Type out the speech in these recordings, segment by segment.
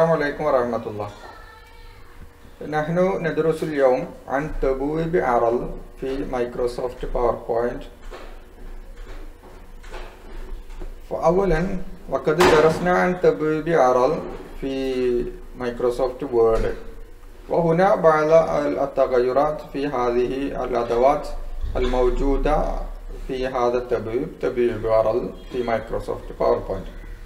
السلام عليكم ورحمة الله نحن ندرس اليوم عن تبويب عرل في مايكروسوفت باوربوينت فأولا وقد درسنا عن تبويب عرل في مايكروسوفت وورد وهنا بعض التغيرات في هذه الأدوات الموجودة في هذا التبويب تبويب عرل في مايكروسوفت باوربوينت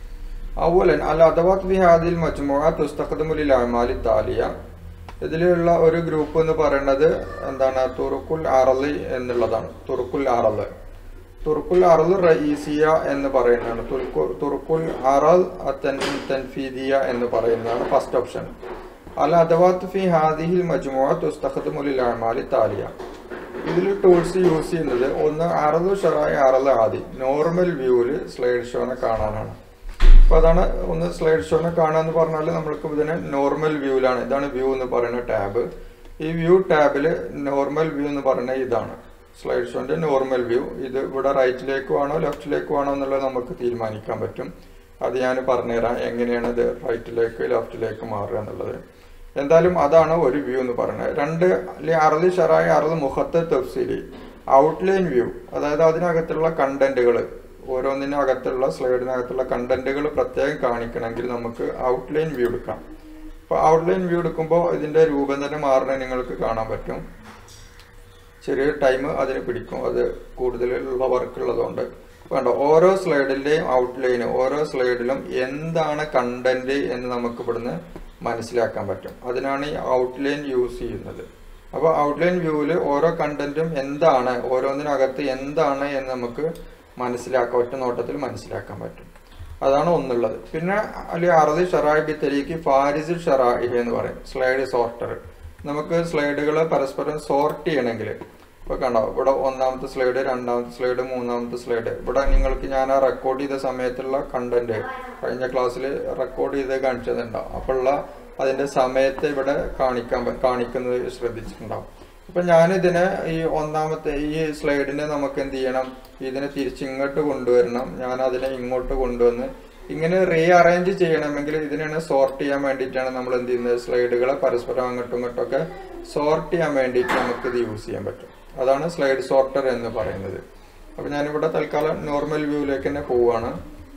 أولا الأدوات في هذه المجموعة تستخدم للأعمال التالية ഇതിലുള്ള ഒരു ഗ്രൂപ്പ് എന്ന് പറയുന്നത് എന്താണ് തുറുക്കുൽ അറളി എന്നുള്ളതാണ് തുറുക്കുൽ അറള് തുർക്കുൽ അറൽ റഈസിയ എന്ന് പറയുന്നതാണ് തുർക്കു- തുർക്കുൽ അറൽ തൻ- തൻഫീദിയ എന്ന് പറയുന്നതാണ് ഫസ്റ്റ് ഓപ്ഷൻ അൽ അദവാത്ത് ഫി ഹാദിഹിൽ മജ്മുഅ തുസ്തഖദമു ലിൽ അഅമാലി താലിയ ഇതിൽ ടൂൾസ് യൂസ് ചെയ്യുന്നത് ഒന്ന് അറലു ഷറായി അറൽ ആദി നോർമൽ വ്യൂവിൽ സ്ലൈഡ് ഷോനെ കാണാനാണ് അപ്പൊ അതാണ് ഒന്ന് സ്ലൈഡ് ഷോനെ കാണാന്ന് പറഞ്ഞാൽ നമ്മൾക്ക് ഇതിനെ നോർമൽ വ്യൂവിലാണ് ഇതാണ് വ്യൂ എന്ന് പറയുന്ന ടാബ് ഈ വ്യൂ ടാബിൽ നോർമൽ വ്യൂ എന്ന് പറയുന്നത് ഇതാണ് സ്ലൈഡ് ഷോന്റെ നോർമൽ വ്യൂ ഇത് ഇവിടെ റൈറ്റിലേക്ക് വേണോ ലെഫ്റ്റിലേക്ക് വേണോ എന്നുള്ളത് നമുക്ക് തീരുമാനിക്കാൻ പറ്റും അത് ഞാൻ പറഞ്ഞുതരാം എങ്ങനെയാണ് ഇത് റൈറ്റിലേക്ക് ലെഫ്റ്റിലേക്ക് മാറുക എന്നുള്ളത് എന്തായാലും അതാണ് ഒരു വ്യൂ എന്ന് പറയുന്നത് രണ്ട് അല്ലെ അറുതി ഷറായ അറുത് മുഖത്ത് തഫ്സീലി ഔട്ട്ലൈൻ വ്യൂ അതായത് അതിനകത്തുള്ള കണ്ടന്റുകൾ ഓരോന്നിനും അകത്തുള്ള സ്ലൈഡിനകത്തുള്ള കണ്ടന്റുകൾ പ്രത്യേകം കാണിക്കണമെങ്കിൽ നമുക്ക് ഔട്ട്ലൈൻ വ്യൂ എടുക്കാം അപ്പോൾ ഔട്ട്ലൈൻ വ്യൂ എടുക്കുമ്പോൾ ഇതിന്റെ രൂപം തന്നെ മാറണ നിങ്ങൾക്ക് കാണാൻ പറ്റും ചെറിയ ടൈം അതിന് പിടിക്കും അത് കൂടുതലുള്ള വർക്ക് ഉള്ളതുകൊണ്ട് വേണ്ട ഓരോ സ്ലൈഡിന്റെയും ഔട്ട്ലൈൻ ഓരോ സ്ലൈഡിലും എന്താണ് കണ്ടന്റ് എന്ന് നമുക്ക് ഇവിടുന്ന് മനസ്സിലാക്കാൻ പറ്റും അതിനാണ് ഈ ഔട്ട്ലൈൻ യൂസ് ചെയ്യുന്നത് അപ്പോൾ ഔട്ട്ലൈൻ വ്യൂവിൽ ഓരോ കണ്ടന്റും എന്താണ് ഓരോന്നിനകത്ത് എന്താണ് എന്ന് നമുക്ക് മനസ്സിലാക്കാൻ ഒറ്റ നോട്ടത്തിൽ മനസ്സിലാക്കാൻ പറ്റും അതാണ് ഒന്നുള്ളത് പിന്നെ അല്ലെ അറുതി ഷറായി ബിത്തരിക്ക് ഫാരിസിൽ ഷറായി എന്ന് പറയും സ്ലൈഡ് സോർട്ടർ നമുക്ക് സ്ലൈഡുകൾ പരസ്പരം സോർട്ട് ചെയ്യണമെങ്കിൽ ഇപ്പൊ കണ്ടോ ഇവിടെ ഒന്നാമത്തെ സ്ലൈഡ് രണ്ടാമത്തെ സ്ലൈഡ് മൂന്നാമത്തെ സ്ലൈഡ് ഇവിടെ നിങ്ങൾക്ക് ഞാൻ ആ റെക്കോർഡ് ചെയ്ത സമയത്തുള്ള കണ്ടന്റ് കഴിഞ്ഞ ക്ലാസ്സിൽ റെക്കോർഡ് ചെയ്ത് കാണിച്ചതുണ്ടാവും അപ്പോഴുള്ള അതിന്റെ സമയത്ത് ഇവിടെ കാണിക്കാൻ പ- കാണിക്കുന്നത് ശ്രദ്ധിച്ചിട്ടുണ്ടാവും അപ്പൊ ഞാനിതിനെ ഈ ഒന്നാമത്തെ ഈ സ്ലൈഡിനെ നമുക്ക് എന്ത് ചെയ്യണം ഇതിനെ തിരിച്ചിങ്ങോട്ട് കൊണ്ടുവരണം ഞാൻ അതിനെ ഇങ്ങോട്ട് കൊണ്ടുവന്ന് ഇങ്ങനെ റീ അറേഞ്ച് ചെയ്യണമെങ്കിൽ ഇതിനെ സോർട്ട് ചെയ്യാൻ വേണ്ടിയിട്ടാണ് നമ്മൾ എന്ത് ചെയ്യുന്നത് സ്ലൈഡുകളെ പരസ്പരം അങ്ങോട്ടും ഇങ്ങോട്ടും ഒക്കെ സോർട്ട് ചെയ്യാൻ വേണ്ടിയിട്ട് നമുക്ക് ഇത് യൂസ് ചെയ്യാൻ പറ്റും അതാണ് സ്ലൈഡ് സോർട്ടർ എന്ന് പറയുന്നത് അപ്പൊ ഞാനിവിടെ തൽക്കാലം നോർമൽ വ്യൂവിലേക്ക് തന്നെ പോവുകയാണ്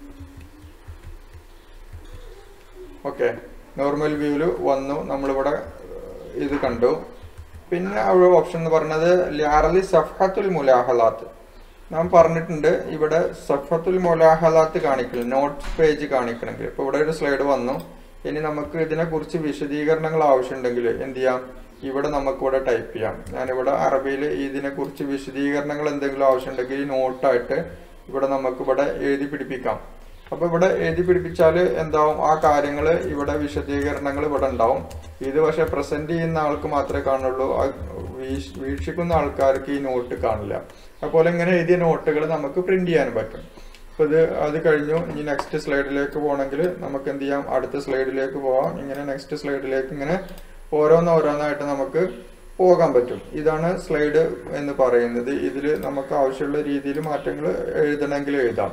ഓക്കെ നോർമൽ വ്യൂവിൽ വന്നു നമ്മളിവിടെ ഏഹ്, ഇത് കണ്ടു പിന്നെ അവിടെ ഓപ്ഷൻ എന്ന് പറയുന്നത് ലാറലി സഫഹത്തുൽ മുലാഹലാത്ത് നാം പറഞ്ഞിട്ടുണ്ട് ഇവിടെ സഫത്തുൽ മുലാഹലാത്ത് കാണിക്കണം നോട്ട്സ് പേജ് കാണിക്കണമെങ്കിൽ ഇപ്പൊ ഇവിടെ ഒരു സ്ലൈഡ് വന്നു ഇനി നമുക്ക് ഇതിനെ കുറിച്ച് വിശദീകരണങ്ങൾ ആവശ്യമുണ്ടെങ്കിൽ എന്ത് ചെയ്യാം ഇവിടെ നമുക്ക് ഇവിടെ ടൈപ്പ് ചെയ്യാം ഞാനിവിടെ അറബിയിൽ ഇതിനെ കുറിച്ച് വിശദീകരണങ്ങൾ എന്തെങ്കിലും ആവശ്യമുണ്ടെങ്കിൽ ഈ നോട്ടായിട്ട് ഇവിടെ നമുക്ക് ഇവിടെ എഴുതി പിടിപ്പിക്കാം അപ്പൊ ഇവിടെ എഴുതി പിടിപ്പിച്ചാൽ എന്താവും ആ കാര്യങ്ങൾ ഇവിടെ വിശദീകരണങ്ങൾ ഇവിടെ ഉണ്ടാവും ഇത് പക്ഷെ പ്രസന്റ് ചെയ്യുന്ന ആൾക്ക് മാത്രമേ കാണുള്ളൂ ആ വീക്ഷ- വീക്ഷിക്കുന്ന ആൾക്കാർക്ക് ഈ നോട്ട് കാണില്ല അതുപോലെ ഇങ്ങനെ എഴുതിയ നോട്ടുകൾ നമുക്ക് പ്രിന്റ് ചെയ്യാൻ പറ്റും അപ്പൊ ഇത് അത് കഴിഞ്ഞു ഇനി നെക്സ്റ്റ് സ്ലൈഡിലേക്ക് പോകണമെങ്കിൽ നമുക്ക് എന്ത് ചെയ്യാം അടുത്ത സ്ലൈഡിലേക്ക് പോവാം ഇങ്ങനെ നെക്സ്റ്റ് സ്ലൈഡിലേക്ക് ഇങ്ങനെ ഓരോന്നോരോന്നായിട്ട് നമുക്ക് പോകാൻ പറ്റും ഇതാണ് സ്ലൈഡ് എന്ന് പറയുന്നത് ഇതിൽ നമുക്ക് ആവശ്യമുള്ള രീതിയിൽ മാറ്റങ്ങൾ എഴുതണമെങ്കിൽ എഴുതാം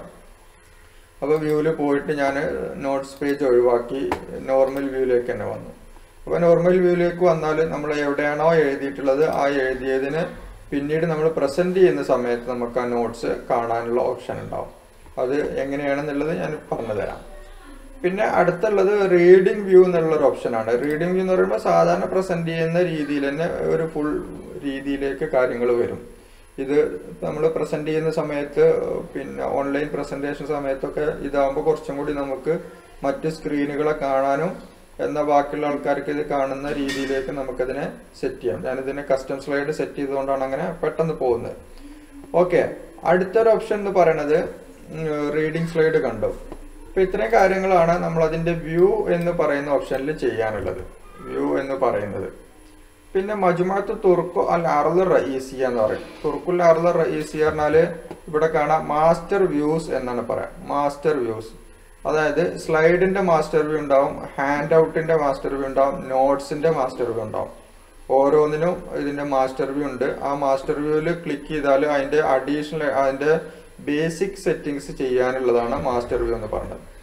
അപ്പോൾ വ്യൂവിൽ പോയിട്ട് ഞാൻ നോട്ട്സ് പേജ് ഒഴിവാക്കി നോർമൽ വ്യൂവിലേക്ക് തന്നെ വന്നു അപ്പോൾ നോർമൽ വ്യൂവിലേക്ക് വന്നാൽ നമ്മൾ എവിടെയാണോ എഴുതിയിട്ടുള്ളത് ആ എഴുതിയതിന് പിന്നീട് നമ്മൾ പ്രസന്റ് ചെയ്യുന്ന സമയത്ത് നമുക്ക് ആ നോട്ട്സ് കാണാനുള്ള ഓപ്ഷൻ ഉണ്ടാവും അത് എങ്ങനെയാണെന്നുള്ളത് ഞാൻ പറഞ്ഞു തരാം പിന്നെ അടുത്തുള്ളത് റീഡിംഗ് വ്യൂ എന്നുള്ള ഒരു ഓപ്ഷനാണ് റീഡിംഗ് വ്യൂ എന്ന് പറയുമ്പോൾ സാധാരണ പ്രസന്റ് ചെയ്യുന്ന രീതിയിൽ തന്നെ ഒരു ഫുൾ രീതിയിലേക്ക് കാര്യങ്ങൾ വരും ഇത് നമ്മൾ പ്രസന്റ് ചെയ്യുന്ന സമയത്ത് പിന്നെ ഓൺലൈൻ പ്രസന്റേഷൻ സമയത്തൊക്കെ ഇതാകുമ്പോൾ കുറച്ചും കൂടി നമുക്ക് മറ്റ് സ്ക്രീനുകളെ കാണാനും എന്ന ബാക്കിയുള്ള ആൾക്കാർക്ക് ഇത് കാണുന്ന രീതിയിലേക്ക് നമുക്കതിനെ സെറ്റ് ചെയ്യാം ഞാനിതിനെ കസ്റ്റം സ്ലൈഡ് സെറ്റ് ചെയ്തുകൊണ്ടാണ് അങ്ങനെ പെട്ടെന്ന് പോകുന്നത് ഓക്കെ അടുത്തൊരു ഓപ്ഷൻ എന്ന് പറയുന്നത് റീഡിംഗ് സ്ലൈഡ് കണ്ടു അപ്പൊ ഇത്രയും കാര്യങ്ങളാണ് നമ്മൾ അതിന്റെ വ്യൂ എന്ന് പറയുന്ന ഓപ്ഷനിൽ ചെയ്യാനുള്ളത് വ്യൂ എന്ന് പറയുന്നത് പിന്നെ മജുമാത്ത് തുർക്കു അൽ അർദ് റഈസിയ എന്ന് പറയും തുർക്കുൽ അർദ് റഈസിയ പറഞ്ഞാല് ഇവിടെ കാണാം മാസ്റ്റർ വ്യൂസ് എന്നാണ് പറയാം മാസ്റ്റർ വ്യൂസ് അതായത് സ്ലൈഡിന്റെ മാസ്റ്റർ വ്യൂ ഉണ്ടാവും ഹാൻഡ് ഔട്ടിന്റെ മാസ്റ്റർ വ്യൂ ഉണ്ടാവും നോട്ട്സിന്റെ മാസ്റ്റർ വ്യൂ ഉണ്ടാവും ഓരോന്നിനും ഇതിന്റെ മാസ്റ്റർ വ്യൂ ഉണ്ട് ആ മാസ്റ്റർ വ്യൂവിൽ ക്ലിക്ക് ചെയ്താൽ അതിന്റെ അഡീഷണൽ അതിന്റെ ബേസിക് സെറ്റിങ്സ് ചെയ്യാനുള്ളതാണ് മാസ്റ്റർ വ്യൂ എന്ന് പറയുന്നത്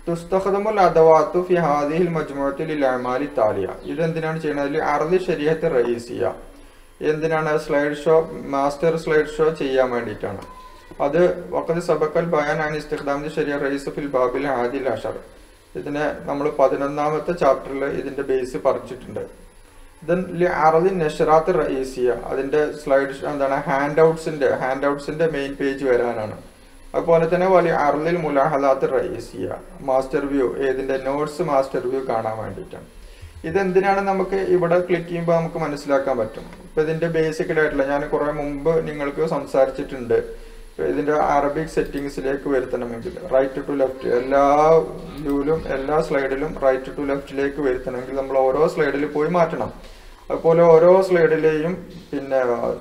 തുസ്തഖദമുൽ അദവാത്തു ഫി ഹാദിഹിൽ മജ്മുഅത്തിൽ അമാലി താലിയ ഇതെന്തിനാണ് ചെയ്യുന്നത് അറബി ശരീഅത്ത് റഈസിയ എന്തിനാണ് slide show master slide show ചെയ്യാൻ വേണ്ടിയിട്ടാണ് അത് വഖദ് സബക്കൽ ബയാൻ ആൻ ഇസ്തിഖ്ദാമിന്റെ ശരിയ റഈസ് ഫിൽ ബാബിൽ ആദിൽ അഷർ ഇതിനെ നമ്മൾ പതിനൊന്നാമത്തെ ചാപ്റ്ററിൽ ഇതിന്റെ ബേസ് പറിച്ചിട്ടുണ്ട് ദെൻ അറബി നഷറാത്ത് റഈസിയ അതിന്റെ സ്ലൈഡ് എന്താണ് ഹാൻഡ് ഔട്ട്സിന്റെ ഹാൻഡ് ഔട്ട്സിന്റെ മെയിൻ പേജ് വരാനാണ് അതുപോലെ തന്നെ വലിയ അർലിൽ മുലാഹലാത്ത് റഈസിയ മാസ്റ്റർ വ്യൂ ഏതിന്റെ നോട്ട്സ് മാസ്റ്റർ വ്യൂ കാണാൻ വേണ്ടിയിട്ടാണ് ഇതെന്തിനാണ് നമുക്ക് ഇവിടെ ക്ലിക്ക് ചെയ്യുമ്പോൾ നമുക്ക് മനസ്സിലാക്കാൻ പറ്റും ഇപ്പൊ ഇതിന്റെ ബേസിക് ആയിട്ടുള്ള ഞാൻ കുറെ മുമ്പ് നിങ്ങൾക്ക് സംസാരിച്ചിട്ടുണ്ട് ഇപ്പൊ ഇതിന്റെ അറബിക് സെറ്റിംഗ്സിലേക്ക് വരുത്തണമെങ്കിൽ റൈറ്റ് ടു ലെഫ്റ്റ് എല്ലാ വ്യൂവിലും എല്ലാ സ്ലൈഡിലും റൈറ്റ് ടു ലെഫ്റ്റിലേക്ക് വരുത്തണമെങ്കിൽ നമ്മൾ ഓരോ സ്ലൈഡിൽ പോയി മാറ്റണം അതുപോലെ ഓരോ സ്ലൈഡിലെയും പിന്നെ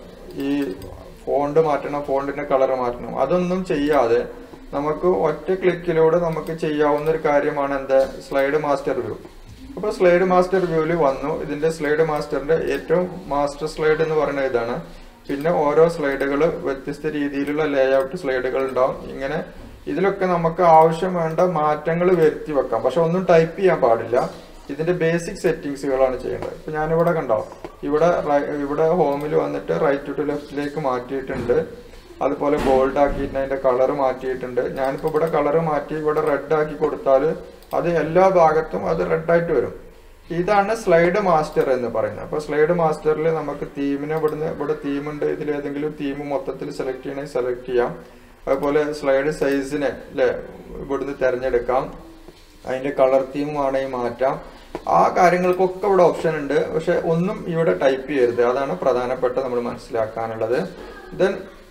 ഈ ഫോണ്ട് മാറ്റണം ഫോണ്ടിന്റെ കളർ മാറ്റണം അതൊന്നും ചെയ്യാതെ നമുക്ക് ഒറ്റ ക്ലിക്കിലൂടെ നമുക്ക് ചെയ്യാവുന്ന ഒരു കാര്യമാണ് എന്താ സ്ലൈഡ് മാസ്റ്റർ വ്യൂ അപ്പൊ സ്ലൈഡ് മാസ്റ്റർ വ്യൂവിൽ വന്നു ഇതിന്റെ സ്ലൈഡ് മാസ്റ്ററിന്റെ ഏറ്റവും മാസ്റ്റർ സ്ലൈഡ് എന്ന് പറയുന്നത് ഇതാണ് പിന്നെ ഓരോ സ്ലൈഡുകൾ വ്യത്യസ്ത രീതിയിലുള്ള ലേഔട്ട് സ്ലൈഡുകൾ ഉണ്ടാവും ഇങ്ങനെ ഇതിലൊക്കെ നമുക്ക് ആവശ്യം വേണ്ട മാറ്റങ്ങൾ വരുത്തി വെക്കാം പക്ഷെ ഒന്നും ടൈപ്പ് ചെയ്യാൻ പാടില്ല ഇതിന്റെ ബേസിക് സെറ്റിങ്സുകളാണ് ചെയ്യേണ്ടത് ഇപ്പൊ ഞാനിവിടെ കണ്ടോ ഇവിടെ റൈ- ഇവിടെ ഹോമിൽ വന്നിട്ട് റൈറ്റ് ടു ലെഫ്റ്റിലേക്ക് മാറ്റിയിട്ടുണ്ട് അതുപോലെ ഗോൾഡ് ആക്കിയിട്ട് അതിന്റെ കളർ മാറ്റിയിട്ടുണ്ട് ഞാനിപ്പോ ഇവിടെ കളർ മാറ്റി ഇവിടെ റെഡ് ആക്കി കൊടുത്താൽ അത് എല്ലാ ഭാഗത്തും അത് റെഡ് ആയിട്ട് വരും ഇതാണ് സ്ലൈഡ് മാസ്റ്റർ എന്ന് പറയുന്നത് അപ്പൊ സ്ലൈഡ് മാസ്റ്ററിൽ നമുക്ക് തീമിനെ ഇവിടുന്ന് ഇവിടെ തീമുണ്ട് ഇതിൽ ഏതെങ്കിലും തീം മൊത്തത്തിൽ സെലക്ട് ചെയ്യണമെങ്കിൽ സെലക്ട് ചെയ്യാം അതുപോലെ സ്ലൈഡ് സൈസിനെ അല്ലെ ഇവിടുന്ന് തിരഞ്ഞെടുക്കാം അതിന്റെ കളർ തീം വേണമെങ്കിൽ മാറ്റാം ആ കാര്യങ്ങൾക്കൊക്കെ ഇവിടെ ഓപ്ഷൻ ഉണ്ട് പക്ഷെ ഒന്നും ഇവിടെ ടൈപ്പ് ചെയ്യരുത് അതാണ് പ്രധാനപ്പെട്ട നമ്മൾ മനസ്സിലാക്കാനുള്ളത് ദെൻ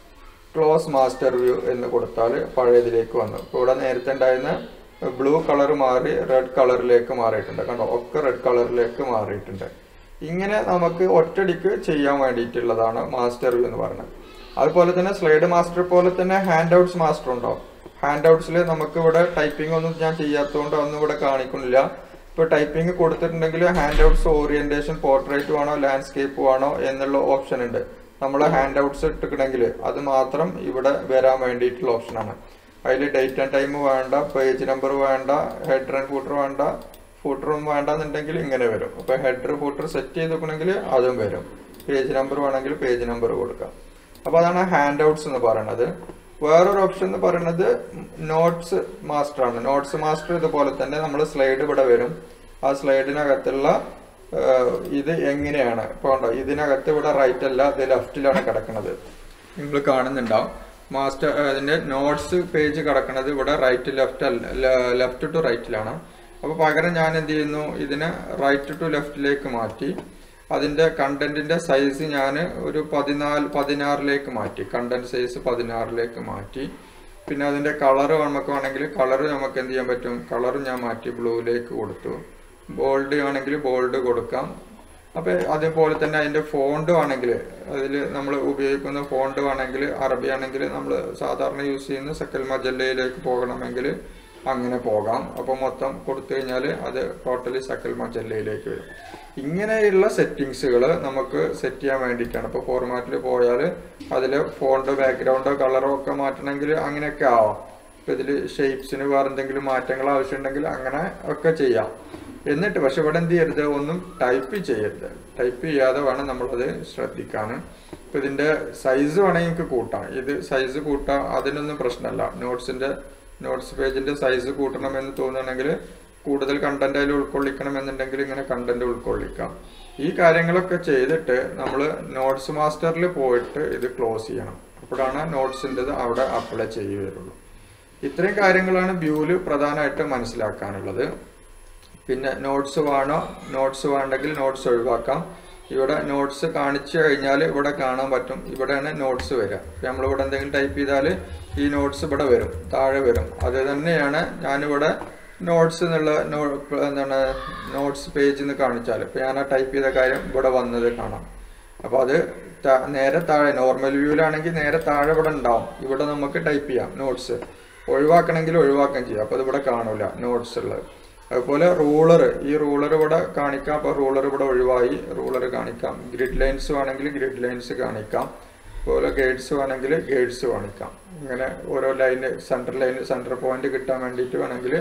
ക്ലോസ് മാസ്റ്റർ വ്യൂ എന്ന് കൊടുത്താൽ പഴയതിലേക്ക് വന്നു ഇപ്പോൾ ഇവിടെ നേരത്തെ ഉണ്ടായിരുന്ന ബ്ലൂ കളർ മാറി റെഡ് കളറിലേക്ക് മാറിയിട്ടുണ്ട് കണ്ടോ ഒക്കെ റെഡ് കളറിലേക്ക് മാറിയിട്ടുണ്ട് ഇങ്ങനെ നമുക്ക് ഒറ്റടിക്ക് ചെയ്യാൻ വേണ്ടിയിട്ടുള്ളതാണ് മാസ്റ്റർ വ്യൂ എന്ന് പറയുന്നത് അതുപോലെ തന്നെ സ്ലൈഡ് മാസ്റ്റർ പോലെ തന്നെ ഹാൻഡ് ഔട്ട്സ് മാസ്റ്റർ ഉണ്ടാവും ഹാൻഡ് ഔട്ട്സിൽ നമുക്ക് ഇവിടെ ടൈപ്പിംഗ് ഒന്നും ഞാൻ ചെയ്യാത്തതുകൊണ്ട് ഒന്നും ഇവിടെ കാണിക്കുന്നില്ല ഇപ്പൊ ടൈപ്പിംഗ് കൊടുത്തിട്ടുണ്ടെങ്കിൽ ഹാൻഡ് ഔട്ട്സ് ഓറിയന്റേഷൻ പോർട്രേറ്റ് വേണോ ലാൻഡ്സ്കേപ്പ് വേണോ എന്നുള്ള ഓപ്ഷൻ ഉണ്ട് നമ്മൾ ഹാൻഡ് ഔട്ട്സ് ഇട്ടിട്ടുണ്ടെങ്കിൽ അത് മാത്രം ഇവിടെ വരാൻ വേണ്ടിയിട്ടുള്ള ഓപ്ഷനാണ് അതിൽ ഡേറ്റ് ആൻഡ് ടൈം വേണ്ട പേജ് നമ്പർ വേണ്ട ഹെഡർ ആൻഡ് ഫൂട്ടർ വേണ്ട ഫൂട്ടറും വേണ്ടെന്നുണ്ടെങ്കിൽ ഇങ്ങനെ വരും അപ്പൊ ഹെഡർ ഫൂട്ടർ സെറ്റ് ചെയ്ത് വെക്കണമെങ്കിൽ അതും വരും പേജ് നമ്പർ വേണമെങ്കിൽ പേജ് നമ്പർ കൊടുക്കാം അപ്പൊ അതാണ് ഹാൻഡ് ഔട്ട്സ് എന്ന് പറയുന്നത് വേറൊരു ഓപ്ഷൻ എന്ന് പറയുന്നത് നോട്ട്സ് മാസ്റ്റർ ആണ് നോട്ട്സ് മാസ്റ്റർ ഇതുപോലെ തന്നെ നമ്മൾ സ്ലൈഡ് ഇവിടെ വരും ആ സ്ലൈഡിനകത്തുള്ള ഏഹ്, ഇത് എങ്ങനെയാണ് ഇപ്പൊ ഉണ്ടോ ഇതിനകത്ത് ഇവിടെ റൈറ്റ് അല്ല ഇത് ലെഫ്റ്റിലാണ് കിടക്കുന്നത് നിങ്ങൾ കാണുന്നുണ്ടാവും മാസ്റ്റർ അതിന്റെ നോട്ട്സ് പേജ് കിടക്കുന്നത് ഇവിടെ റൈറ്റ് ലെഫ്റ്റ് അല്ല ലെഫ്റ്റ് ടു റൈറ്റിലാണ് അപ്പൊ പകരം ഞാൻ എന്ത് ചെയ്യുന്നു ഇതിനെ റൈറ്റ് ടു ലെഫ്റ്റിലേക്ക് മാറ്റി അതിന്റെ കണ്ടന്റിന്റെ സൈസ് ഞാൻ ഒരു പതിനാല് പതിനാറിലേക്ക് മാറ്റി കണ്ടന്റ് സൈസ് പതിനാറിലേക്ക് മാറ്റി പിന്നെ അതിന്റെ കളർ നമുക്ക് വേണമെങ്കിൽ കളർ നമുക്ക് എന്ത് ചെയ്യാൻ പറ്റും കളർ ഞാൻ മാറ്റി ബ്ലൂയിലേക്ക് കൊടുത്തു ബോൾഡ് ആണെങ്കിൽ ബോൾഡ് കൊടുക്കാം അപ്പൊ അതേപോലെ തന്നെ അതിന്റെ ഫോണ്ട് ആണെങ്കിൽ അതിൽ നമ്മൾ ഉപയോഗിക്കുന്ന ഫോണ്ട് ആണെങ്കിൽ അറബി ആണെങ്കിൽ നമ്മൾ സാധാരണ യൂസ് ചെയ്യുന്ന സക്കൽ മജല്ലയിലേക്ക് പോകണമെങ്കിൽ അങ്ങനെ പോകാം അപ്പൊ മൊത്തം കൊടുത്തു കഴിഞ്ഞാൽ അത് ടോട്ടലി സക്കൽ മജല്ലയിലേക്ക് വരും ഇങ്ങനെയുള്ള സെറ്റിങ്സുകൾ നമുക്ക് സെറ്റ് ചെയ്യാൻ വേണ്ടിയിട്ടാണ് ഇപ്പോൾ ഫോർമാറ്റിൽ പോയാൽ അതിൽ ഫോണ്ട് ബാക്ക്ഗ്രൗണ്ടോ കളറോ ഒക്കെ മാറ്റണമെങ്കിൽ അങ്ങനെയൊക്കെ ആവാം ഇപ്പം ഇതിൽ ഷേപ്സിന് വേറെ എന്തെങ്കിലും മാറ്റങ്ങൾ ആവശ്യമുണ്ടെങ്കിൽ അങ്ങനെ ഒക്കെ ചെയ്യാം എന്നിട്ട് പക്ഷെ ഇവിടെ എന്ത് ചെയ്യരുത് ഒന്നും ടൈപ്പ് ചെയ്യരുത് ടൈപ്പ് ചെയ്യാതെ വേണം നമ്മളത് ശ്രദ്ധിക്കാൻ ഇപ്പം ഇതിൻ്റെ സൈസ് വേണമെങ്കിൽ നമുക്ക് കൂട്ടാം ഇത് സൈസ് കൂട്ടാം അതിനൊന്നും പ്രശ്നമല്ല നോട്ട്സിൻ്റെ നോട്ട്സ് പേജിൻ്റെ സൈസ് കൂട്ടണമെന്ന് തോന്നുകയാണെങ്കിൽ കൂടുതൽ കണ്ടന്റ് അതിൽ ഉൾക്കൊള്ളിക്കണം എന്നുണ്ടെങ്കിൽ ഇങ്ങനെ കണ്ടന്റ് ഉൾക്കൊള്ളിക്കാം ഈ കാര്യങ്ങളൊക്കെ ചെയ്തിട്ട് നമ്മൾ നോട്ട്സ് മാസ്റ്ററിൽ പോയിട്ട് ഇത് ക്ലോസ് ചെയ്യണം അപ്പോഴാണ് നോട്ട്സിൻ്റെത് അവിടെ അപ്ലൈ ചെയ്യുകയുള്ളൂ ഇത്രയും കാര്യങ്ങളാണ് വ്യൂവിൽ പ്രധാനമായിട്ട് മനസ്സിലാക്കാനുള്ളത് പിന്നെ നോട്ട്സ് വേണോ നോട്ട്സ് വേണ്ടെങ്കിൽ നോട്ട്സ് ഒഴിവാക്കാം ഇവിടെ നോട്ട്സ് കാണിച്ചു കഴിഞ്ഞാൽ ഇവിടെ കാണാൻ പറ്റും ഇവിടെയാണ് നോട്ട്സ് വരിക ഇപ്പം നമ്മളിവിടെ എന്തെങ്കിലും ടൈപ്പ് ചെയ്താൽ ഈ നോട്ട്സ് ഇവിടെ വരും താഴെ വരും അത് തന്നെയാണ് ഞാനിവിടെ നോട്ട്സ് എന്നുള്ള നോ എന്താണ് നോട്ട്സ് പേജ് എന്ന് കാണിച്ചാൽ ഇപ്പം ഞാൻ ആ ടൈപ്പ് ചെയ്ത കാര്യം ഇവിടെ വന്നത് കാണാം അപ്പോൾ അത് ത- നേരെ താഴെ നോർമൽ വ്യൂവിലാണെങ്കിൽ നേരെ താഴെ ഇവിടെ ഉണ്ടാവും ഇവിടെ നമുക്ക് ടൈപ്പ് ചെയ്യാം നോട്ട്സ് ഒഴിവാക്കണമെങ്കിൽ ഒഴിവാക്കാൻ ചെയ്യാം അപ്പോൾ അത് ഇവിടെ കാണൂല നോട്ട്സ് ഉള്ളത് അതുപോലെ റൂളർ ഈ റൂളർ ഇവിടെ കാണിക്കാം അപ്പോൾ റൂളർ ഇവിടെ ഒഴിവായി റൂളർ കാണിക്കാം ഗ്രിഡ് ലൈൻസ് വേണമെങ്കിൽ ഗ്രിഡ് ലൈൻസ് കാണിക്കാം അതുപോലെ ഗൈഡ്സ് വേണമെങ്കിൽ ഗൈഡ്സ് കാണിക്കാം ഇങ്ങനെ ഓരോ ലൈന് സെൻറ്റർ ലൈൻ സെൻറ്റർ പോയിന്റ് കിട്ടാൻ വേണ്ടിയിട്ട് വേണമെങ്കിൽ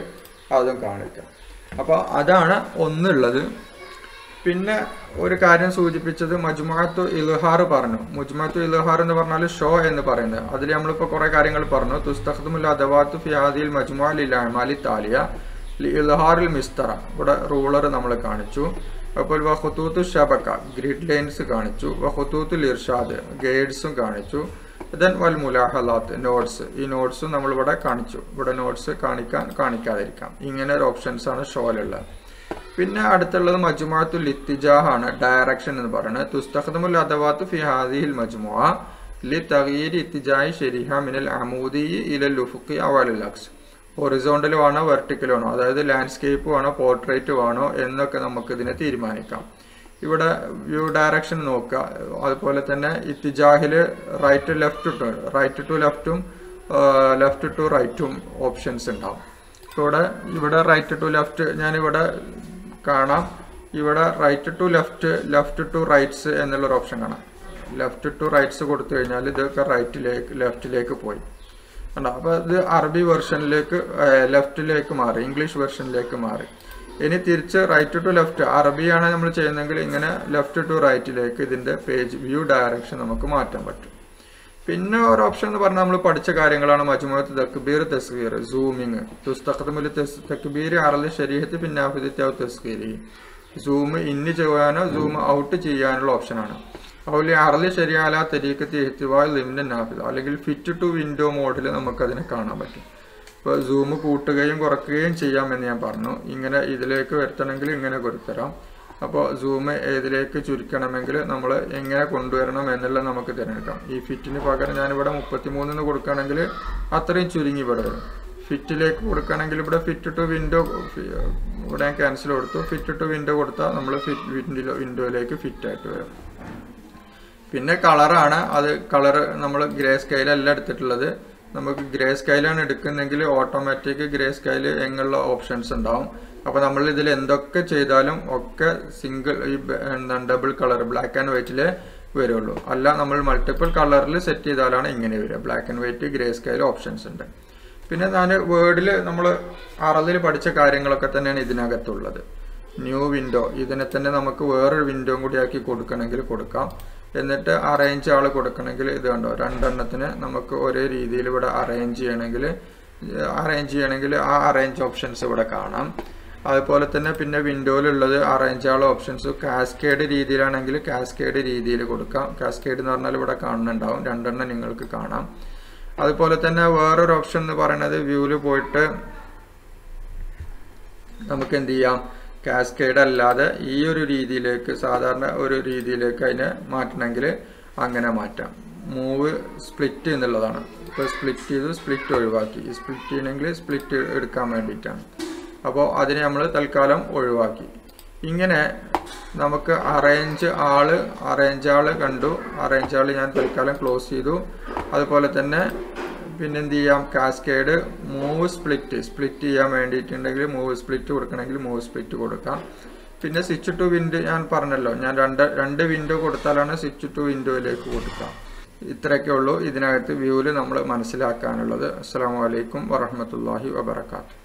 അതും കാണിക്കാം അപ്പോൾ അതാണ് ഒന്നുള്ളത് പിന്നെ ഒരു കാര്യം സൂചിപ്പിച്ചത് മജ്മുഅത്തു ഇൽഹാർ പറഞ്ഞു മുജ്മുഅത്തു ഇൽഹാർ എന്ന് പറഞ്ഞാൽ ഷോ എന്ന് പറയുന്നത് അതിൽ നമ്മളിപ്പോൾ കുറേ കാര്യങ്ങൾ പറഞ്ഞു തുസ്തഖ്ദുമുൽ അദവാത്തു ഫിയാദിൽ മജ്മുഅ ലിൽ അമാലി താലിയ ലി ഇൽഹാറിൽ മിസ്തറ ഇവിടെ റൂളർ നമ്മൾ കാണിച്ചു അപ്പോൾ വഹുത്തൂത്ത് ഷബക്ക ഗ്രിഡ് ലൈൻസ് കാണിച്ചു വഹുത്തൂത്തുൽ ഇർഷാദ് ഗൈഡ്സും കാണിച്ചു ദെൻ വൽ മുലാഹലാത്ത് നോട്ട്സ് ഈ നോട്ട്സും നമ്മളിവിടെ കാണിച്ചു ഇവിടെ നോട്ട്സ് കാണിക്കാൻ കാണിക്കാതിരിക്കാം ഇങ്ങനെ ഒരു ഓപ്ഷൻസ് ആണ് ഷോയിലുള്ളത് പിന്നെ അടുത്തുള്ളത് മജ്മുഅത്തുൽ ഇത്തിജാഹ് ആണ് ഡയറക്ഷൻ എന്ന് പറയുന്നത് തുസ്തഖ്ദമുൽ അദവാത്ത് ഫി ഹാദിഹിൽ മജ്മുഅ ലി തഗീരി ഇത്തിജാഹി ശരിഹ മിനൽ അമൂദി ഇലൽ ഉഫുഖി അവൽ അക്സ് ഹൊറിസോണ്ടൽ വേണോ വെർട്ടിക്കൽ വേണോ അതായത് ലാൻഡ്സ്കേപ്പ് വേണോ പോർട്രേറ്റ് വേണോ എന്നൊക്കെ നമുക്ക് ഇതിനെ തീരുമാനിക്കാം ഇവിടെ വ്യൂ ഡയറക്ഷൻ നോക്കുക അതുപോലെ തന്നെ ഇത്തിജാഹിൽ right left to right to ലെഫ്റ്റും ലെഫ്റ്റ് ടു റൈറ്റും ഓപ്ഷൻസ് ഉണ്ടാവും ഇവിടെ ഇവിടെ റൈറ്റ് ടു ലെഫ്റ്റ് ഞാനിവിടെ കാണാം ഇവിടെ right to left left to rights എന്നുള്ളൊരു ഓപ്ഷൻ കാണാം ലെഫ്റ്റ് ടു റൈറ്റ്സ് കൊടുത്തു കഴിഞ്ഞാൽ ഇതൊക്കെ റൈറ്റിലേക്ക് ലെഫ്റ്റിലേക്ക് പോയി കണ്ടോ അപ്പോൾ ഇത് അറബി വെർഷനിലേക്ക് ലെഫ്റ്റിലേക്ക് മാറി ഇംഗ്ലീഷ് വെർഷനിലേക്ക് മാറി ഇനി തിരിച്ച് റൈറ്റ് ടു ലെഫ്റ്റ് അറബിയാണ് നമ്മൾ ചെയ്യുന്നതെങ്കിൽ ഇങ്ങനെ ലെഫ്റ്റ് ടു റൈറ്റിലേക്ക് ഇതിൻ്റെ പേജ് വ്യൂ ഡയറക്ഷൻ നമുക്ക് മാറ്റാൻ പറ്റും പിന്നെ ഒരു ഓപ്ഷൻ എന്ന് പറഞ്ഞാൽ നമ്മൾ പഠിച്ച കാര്യങ്ങളാണ് മജ്മുഅത്ത് തക്ബീർ തസ്ഗീർ സൂമിങ് തുസ്തഖ്ദമുൽ തക്ബീർ അറൽ ശരീരത്ത് പിന്നാഫിദിത്യാവ് തസ്ഗീരി സൂം ഇന്ന് ചെയ്യാനോ സൂം ഔട്ട് ചെയ്യാനുള്ള ഓപ്ഷനാണ് അതുപോലെ അറലി ശരിയാല തെരീക്കത്തി എഹ്തിവാൽ ലിമിൻ്റെ നാഫിദ അല്ലെങ്കിൽ ഫിറ്റ് ടു വിൻഡോ മോഡിൽ നമുക്കതിനെ കാണാൻ പറ്റും ഇപ്പോൾ സൂം കൂട്ടുകയും കുറയ്ക്കുകയും ചെയ്യാമെന്ന് ഞാൻ പറഞ്ഞു ഇങ്ങനെ ഇതിലേക്ക് വരുത്തണമെങ്കിൽ ഇങ്ങനെ കൊടുത്തരാം അപ്പോൾ സൂം ഏതിലേക്ക് ചുരുക്കണമെങ്കിൽ നമ്മൾ എങ്ങനെ കൊണ്ടുവരണം എന്നുള്ളത് നമുക്ക് തിരഞ്ഞെടുക്കാം ഈ ഫിറ്റിന് പകരം ഞാനിവിടെ മുപ്പത്തിമൂന്നിന് കൊടുക്കുകയാണെങ്കിൽ അത്രയും ചുരുങ്ങി ഇവിടെ വരും ഫിറ്റിലേക്ക് കൊടുക്കുകയാണെങ്കിൽ ഇവിടെ ഫിറ്റ് ടു വിൻഡോ ഇവിടെ ഞാൻ ക്യാൻസൽ കൊടുത്തു ഫിറ്റ് ടു വിൻഡോ കൊടുത്താൽ നമ്മൾ ഫിറ്റ് വിൻഡോ വിൻഡോയിലേക്ക് ഫിറ്റ് ആയിട്ട് വരും പിന്നെ കളറാണ് അത് കളർ നമ്മൾ ഗ്രേ സ്കൈലല്ല എടുത്തിട്ടുള്ളത് നമുക്ക് ഗ്രേ സ്കൈലാണ് എടുക്കുന്നെങ്കിൽ ഓട്ടോമാറ്റിക് ഗ്രേ സ്കൈൽ എങ്ങുള്ള ഓപ്ഷൻസ് ഉണ്ടാവും അപ്പോൾ നമ്മൾ ഇതിൽ എന്തൊക്കെ ചെയ്താലും ഒക്കെ സിംഗിൾ ഈ എന്താണ് ഡബിൾ കളർ ബ്ലാക്ക് ആൻഡ് വൈറ്റിലേ വരുള്ളൂ അല്ല നമ്മൾ മൾട്ടിപ്പിൾ കളറിൽ സെറ്റ് ചെയ്താലാണ് ഇങ്ങനെ വരിക black and white greyscale options ഉണ്ട് പിന്നെ ഞാൻ വേർഡിൽ നമ്മൾ അറതിൽ പഠിച്ച കാര്യങ്ങളൊക്കെ തന്നെയാണ് ഇതിനകത്തുള്ളത് ന്യൂ വിൻഡോ ഇതിനെ തന്നെ നമുക്ക് വേറൊരു വിൻഡോ കൂടി ആക്കി കൊടുക്കണമെങ്കിൽ കൊടുക്കാം എന്നിട്ട് അറേഞ്ച് ആൾ കൊടുക്കണമെങ്കിൽ ഇത് കണ്ടോ രണ്ടെണ്ണത്തിന് നമുക്ക് ഒരേ രീതിയിൽ ഇവിടെ അറേഞ്ച് ചെയ്യണമെങ്കിൽ അറേഞ്ച് ചെയ്യണമെങ്കിൽ ആ അറേഞ്ച് ഓപ്ഷൻസ് ഇവിടെ കാണാം അതുപോലെ തന്നെ പിന്നെ വിൻഡോയിലുള്ളത് അറേഞ്ച് ആൾ ഓപ്ഷൻസ് കാസ്കേഡ് രീതിയിലാണെങ്കിൽ കാസ്കേഡ് രീതിയിൽ കൊടുക്കാം കാസ്കേഡ് എന്ന് പറഞ്ഞാൽ ഇവിടെ കാണുന്നുണ്ടാവും രണ്ടെണ്ണം നിങ്ങൾക്ക് കാണാം അതുപോലെ തന്നെ വേറൊരു ഓപ്ഷൻ എന്ന് പറയുന്നത് വ്യൂവിൽ പോയിട്ട് നമുക്ക് എന്ത് ചെയ്യാം കാസ്കേഡ് അല്ലാതെ ഈ ഒരു രീതിയിലേക്ക് സാധാരണ ഒരു രീതിയിലേക്ക് അതിനെ മാറ്റണമെങ്കിൽ അങ്ങനെ മാറ്റാം മൂവ് സ്പ്ലിറ്റ് എന്നുള്ളതാണ് ഇപ്പോൾ സ്പ്ലിറ്റ് ചെയ്തു സ്പ്ലിറ്റ് ഒഴിവാക്കി ഈ സ്പ്ലിറ്റ് ചെയ്യണമെങ്കിൽ സ്പ്ലിറ്റ് എടുക്കാൻ വേണ്ടിയിട്ടാണ് അപ്പോൾ അതിനെ നമ്മൾ തൽക്കാലം ഒഴിവാക്കി ഇങ്ങനെ നമുക്ക് അറേഞ്ച് ആള് അറേഞ്ച് ആള് കണ്ടു അറേഞ്ച് ആള് ഞാൻ തൽക്കാലം ക്ലോസ് ചെയ്തു അതുപോലെ തന്നെ പിന്നെ എന്ത് ചെയ്യാം കാസ്കേഡ് മൂവ് സ്പ്ലിറ്റ് സ്പ്ലിറ്റ് ചെയ്യാൻ വേണ്ടിയിട്ടുണ്ടെങ്കിൽ മൂവ് സ്പ്ലിറ്റ് കൊടുക്കണമെങ്കിൽ മൂവ് സ്പ്ലിറ്റ് കൊടുക്കാം പിന്നെ സ്വിച്ച് ടു വിൻഡോ ഞാൻ പറഞ്ഞല്ലോ ഞാൻ രണ്ട് രണ്ട് വിൻഡോ കൊടുത്താലാണ് സ്വിച്ച് ടു വിൻഡോയിലേക്ക് കൊടുക്കാം ഇത്രയൊക്കെ ഉള്ളൂ ഇതിനകത്ത് വ്യൂവിൽ നമ്മൾ മനസ്സിലാക്കാനുള്ളത് അസ്സാം വലൈക്കും വറഹമത്തല്ലാഹി വബർക്കാത്തു